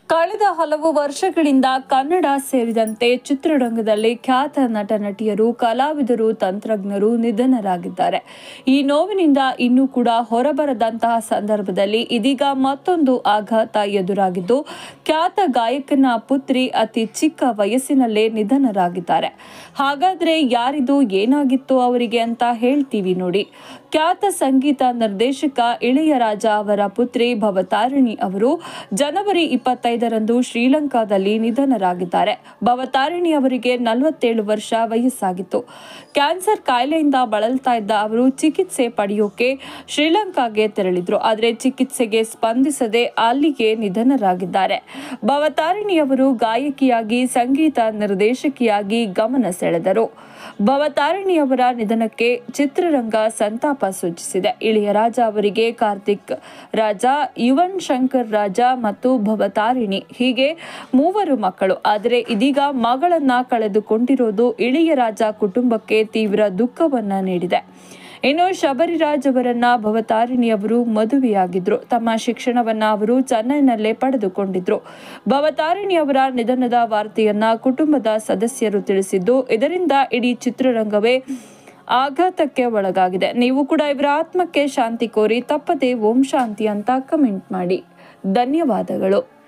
ಕಳೆದ ಹಲವು ವರ್ಷಗಳಿಂದ ಕನ್ನಡ ಸೇರಿದಂತೆ ಚಿತ್ರರಂಗದಲ್ಲಿ ಖ್ಯಾತ ನಟ ನಟಿಯರು ಕಲಾವಿದರು ತಂತ್ರಜ್ಞರು ನಿಧನರಾಗಿದ್ದಾರೆ ಈ ನೋವಿನಿಂದ ಇನ್ನೂ ಕೂಡ ಹೊರಬರದಂತಹ ಸಂದರ್ಭದಲ್ಲಿ ಇದೀಗ ಮತ್ತೊಂದು ಆಘಾತ ಎದುರಾಗಿದ್ದು ಖ್ಯಾತ ಗಾಯಕನ ಪುತ್ರಿ ಅತಿ ಚಿಕ್ಕ ವಯಸ್ಸಿನಲ್ಲೇ ನಿಧನರಾಗಿದ್ದಾರೆ ಹಾಗಾದ್ರೆ ಯಾರಿದು ಏನಾಗಿತ್ತು ಅವರಿಗೆ ಅಂತ ಹೇಳ್ತೀವಿ ನೋಡಿ ಖ್ಯಾತ ಸಂಗೀತ ನಿರ್ದೇಶಕ ಇಳೆಯರಾಜ ಅವರ ಪುತ್ರಿ ಭವತಾರಿಣಿ ಅವರು ಜನವರಿ ಇಪ್ಪತ್ತೈದರಂದು ಶ್ರೀಲಂಕಾದಲ್ಲಿ ನಿಧನರಾಗಿದ್ದಾರೆ ಭವತಾರಿಣಿ ಅವರಿಗೆ ನಲವತ್ತೇಳು ವರ್ಷ ವಯಸ್ಸಾಗಿತ್ತು ಕ್ಯಾನ್ಸರ್ ಕಾಯಿಲೆಯಿಂದ ಬಳಲ್ತಾ ಇದ್ದ ಅವರು ಚಿಕಿತ್ಸೆ ಪಡೆಯೋಕೆ ಶ್ರೀಲಂಕಾಗೆ ತೆರಳಿದ್ರು ಆದರೆ ಚಿಕಿತ್ಸೆಗೆ ಸ್ಪಂದಿಸದೆ ಅಲ್ಲಿಗೆ ನಿಧನರಾಗಿದ್ದಾರೆ ಭವತಾರಿಣಿ ಅವರು ಗಾಯಕಿಯಾಗಿ ಸಂಗೀತ ನಿರ್ದೇಶಕಿಯಾಗಿ ಗಮನ ಸೆಳೆದರು ಭವತಾರಿಣಿ ಅವರ ನಿಧನಕ್ಕೆ ಚಿತ್ರರಂಗ ಸಂತಾಪ ಸೂಚಿಸಿದೆ ಇಳಿಯರಾಜ ಅವರಿಗೆ ಕಾರ್ತಿಕ್ ರಾಜ ಯುವನ್ ಶಂಕರ್ ರಾಜ ಮತ್ತು ಭವತಾರಿಣಿ ಹೀಗೆ ಮೂವರು ಮಕ್ಕಳು ಆದರೆ ಇದೀಗ ಮಗಳನ್ನ ಕಳೆದುಕೊಂಡಿರೋದು ಇಳಿಯರಾಜ ಕುಟುಂಬಕ್ಕೆ ತೀವ್ರ ದುಃಖವನ್ನ ನೀಡಿದೆ ಇನ್ನು ಶಬರಿರಾಜ್ ಅವರನ್ನ ಭವತಾರಿಣಿ ಅವರು ಮದುವೆಯಾಗಿದ್ರು ತಮ್ಮ ಶಿಕ್ಷಣವನ್ನ ಅವರು ಚೆನ್ನೈನಲ್ಲೇ ಪಡೆದುಕೊಂಡಿದ್ರು ಭವತಾರಿಣಿ ಅವರ ನಿಧನದ ವಾರ್ತೆಯನ್ನ ಕುಟುಂಬದ ಸದಸ್ಯರು ತಿಳಿಸಿದ್ದು ಇದರಿಂದ ಇಡೀ ಚಿತ್ರರಂಗವೇ ಆಘಾತಕ್ಕೆ ಒಳಗಾಗಿದೆ ನೀವು ಕೂಡ ಇವರ ಆತ್ಮಕ್ಕೆ ಶಾಂತಿ ಕೋರಿ ತಪ್ಪದೆ ಓಂ ಶಾಂತಿ ಅಂತ ಕಮೆಂಟ್ ಮಾಡಿ ಧನ್ಯವಾದಗಳು